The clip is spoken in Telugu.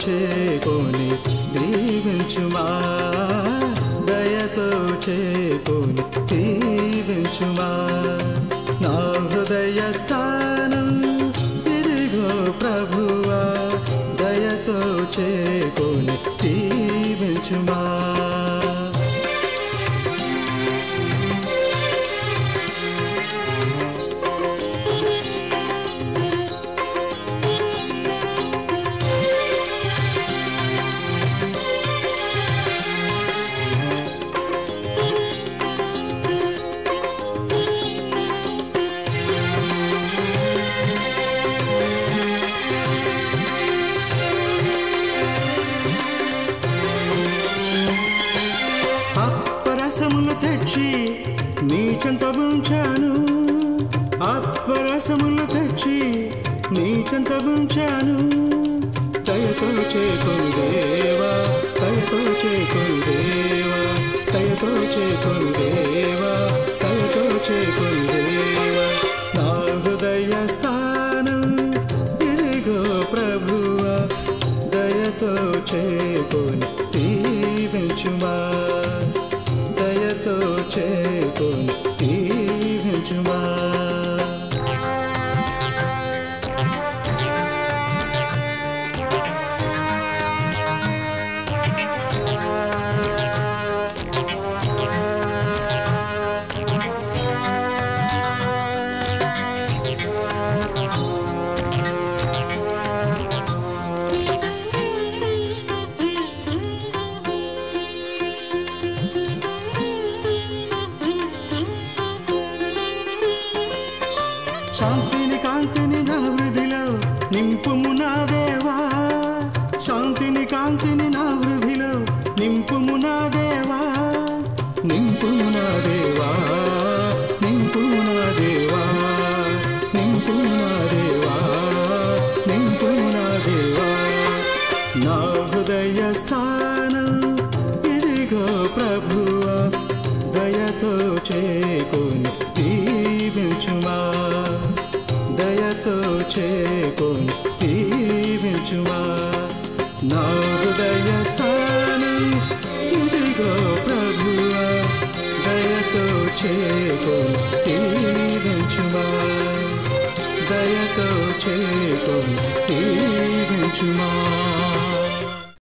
చేకొని దీవించుమా దయతో చేకొని దీవించుమా నా హృదయ స్థానం తిరిగో ప్రభువా దయతో చేకొని దీవించుమా అప్పరసములు తెచ్చి నీ చెంత ఉంచాను అప్పరసములు తెచ్చి నీ చెంత ఉంచాను దయతో చేకొను దేవా దయతో చేకొను దేవా దయతో చేకొను దేవా దయతో చేకొను దేవా నా హృదయ స్థానం ఇదిగో ప్రభువా దయతో చేకొని దీవించుమా దయతో చేకొని దీవించుమా శాంతిని కాంతిని నా వృధిలో నింపుము నా దేవా శాంతిని కాంతిని నా వృధిలో నింపుము నా దేవా నింపుము నా దేవా నింపుము నా దేవా నింపుము నా దేవా నింపుము నా దేవా నా హృదయ స్థానం ఇదిగో ప్రభువా దయతో చేకొని దీవించుమా దయతో చేకొని దీవించుమా నా హృదయ స్థానం ఇదిగో ప్రభువా దయతో చేకొని దీవించుమా దయతో చేకొని దీవించుమా